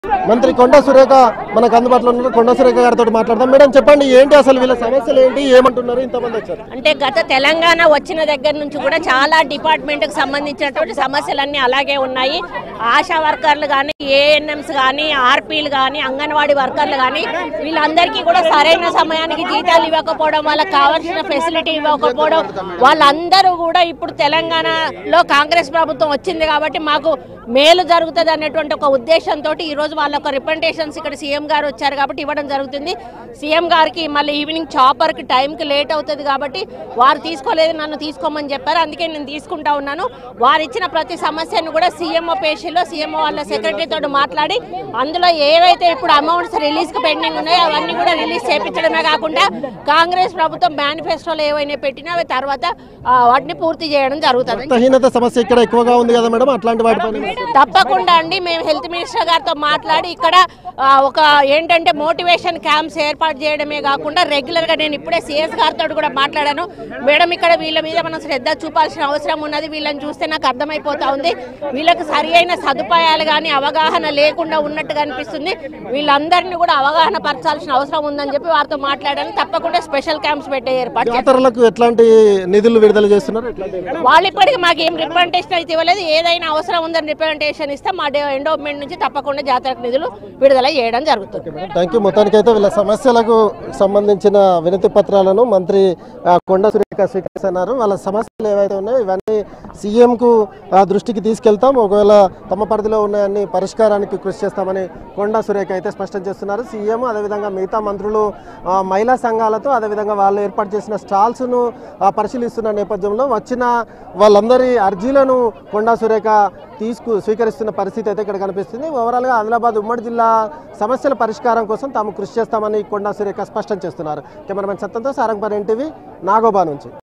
మంత్రి కొండా సురేఖ మనకు అందుబాటులో ఉన్నారు కొండా సురేఖ గారితో మాట్లాడదాం మేడం చెప్పండి ఏంటి అసలు వీళ్ళ సమస్యలు ఏంటి ఏమంటున్నారు ఇంతమంది వచ్చారు అంటే గత తెలంగాణ వచ్చిన దగ్గర నుంచి కూడా చాలా డిపార్ట్మెంట్కి సంబంధించినటువంటి సమస్యలన్నీ అలాగే ఉన్నాయి ఆశా వర్కర్లు కానీ ఏఎన్ఎంస్ కానీ ఆర్పీలు కానీ అంగన్వాడీ వర్కర్లు కానీ వీళ్ళందరికీ కూడా సరైన సమయానికి జీతాలు ఇవ్వకపోవడం వాళ్ళకి కావాల్సిన ఫెసిలిటీ ఇవ్వకపోవడం వాళ్ళందరూ కూడా ఇప్పుడు తెలంగాణలో కాంగ్రెస్ ప్రభుత్వం వచ్చింది కాబట్టి మాకు మేలు జరుగుతుంది అనేటువంటి ఒక ఉద్దేశంతో ఈ రోజు వాళ్ళ ఒక రిప్రజెంటేషన్స్ ఇక్కడ సీఎం గారు వచ్చారు కాబట్టి ఇవ్వడం జరుగుతుంది సీఎం గారికి మళ్ళీ ఈవినింగ్ చాపర్కి టైంకి లేట్ అవుతుంది కాబట్టి వారు తీసుకోలేదు నన్ను తీసుకోమని చెప్పారు అందుకే నేను తీసుకుంటా ఉన్నాను వారు ఇచ్చిన ప్రతి సమస్యను కూడా సీఎంఓ పేషీలో సీఎంఓ వాళ్ళ సెక్రటరీతో మాట్లాడి అందులో ఏవైతే ఇప్పుడు అమౌంట్స్ రిలీజ్కి పెండింగ్ ఉన్నాయో అవన్నీ కూడా రిలీజ్ చేయించడమే కాకుండా కాంగ్రెస్ ప్రభుత్వం మేనిఫెస్టోలో ఏవైనా పెట్టినా అవి తర్వాత ఆ, వాటిని పూర్తి చేయడం జరుగుతుంది రక్తహీనత సమస్య ఇక్కడ ఎక్కువగా ఉంది కదా మేడం అట్లాంటి వాటిపైన తప్పకుండా అండి మేము హెల్త్ మినిస్టర్ గారితో మాట్లాడి ఇక్కడ ఆ, ఒక ఏంటంటే మోటివేషన్ క్యాంప్స్ ఏర్పాటు చేయడమే కాకుండా రెగ్యులర్ గా నేను ఇప్పుడే సిఎస్ గారితో కూడా మాట్లాడాను మేడం ఇక్కడ వీళ్ళ మీద మనం శ్రద్ధ చూపాల్సిన అవసరం ఉన్నది వీళ్ళని చూస్తే నాకు అర్థమైపోతా ఉంది వీళ్ళకి సరి అయిన సదుపాయాలు కానీ అవగాహన లేకుండా ఉన్నట్టుగా అనిపిస్తుంది వీళ్ళందరినీ కూడా అవగాహన పరచాల్సిన అవసరం ఉందని చెప్పి వారితో మాట్లాడాను తప్పకుండా స్పెషల్ క్యాంప్స్ పెట్టే ఏర్పాటు చేస్తాం. జాతరలకు ఎట్లాంటి నిధులు విడుదల చేస్తున్నారు ఎట్లాంటి వాళ్ళు ఇప్పటికి మాకు ఏం రిప్రజెంటేషన్ అయితే ఇవ్వలేదు ఏదైనా అవసరం ఉందని రిప్రజెంటేషన్ ఇస్తే మా ఎండోమెంట్ నుంచి తప్పకుండా జాతరకు నిధులు విడుదల చేయడం జరుగుతుంది థ్యాంక్ యూ మొత్తానికైతే వీళ్ళ సమస్యలకు సంబంధించిన వినతి పత్రాలను మంత్రి ఆ, కొండ సురేఖ స్వీకరిస్తున్నారు వాళ్ళ సమస్యలు ఏవైతే ఉన్నాయో ఇవన్నీ సీఎంకు దృష్టికి తీసుకెళ్తాం ఒకవేళ తమ పరిధిలో ఉన్నాయన్ని పరిష్కారానికి కృషి చేస్తామని కొండ సురేఖ అయితే స్పష్టం చేస్తున్నారు సీఎం అదేవిధంగా మిగతా మంత్రులు ఆ, మహిళా సంఘాలతో అదేవిధంగా వాళ్ళు ఏర్పాటు చేసిన స్టాల్స్ను ఆ, పరిశీలిస్తున్న నేపథ్యంలో వచ్చిన వాళ్ళందరి అర్జీలను కొండా సురేఖ తీసుకు స్వీకరిస్తున్న పరిస్థితి అయితే ఇక్కడ కనిపిస్తుంది ఓవరాల్గా ఆదిలాబాద్ ఉమ్మడి జిల్లా సమస్యల పరిష్కారం కోసం తాము కృషి చేస్తామని కొండా సురేఖ స్పష్టం చేస్తున్నారు కెమెరామెన్ సత్తంతో సారంగపర్ ఎన్టీవీ నాగోబా నుంచి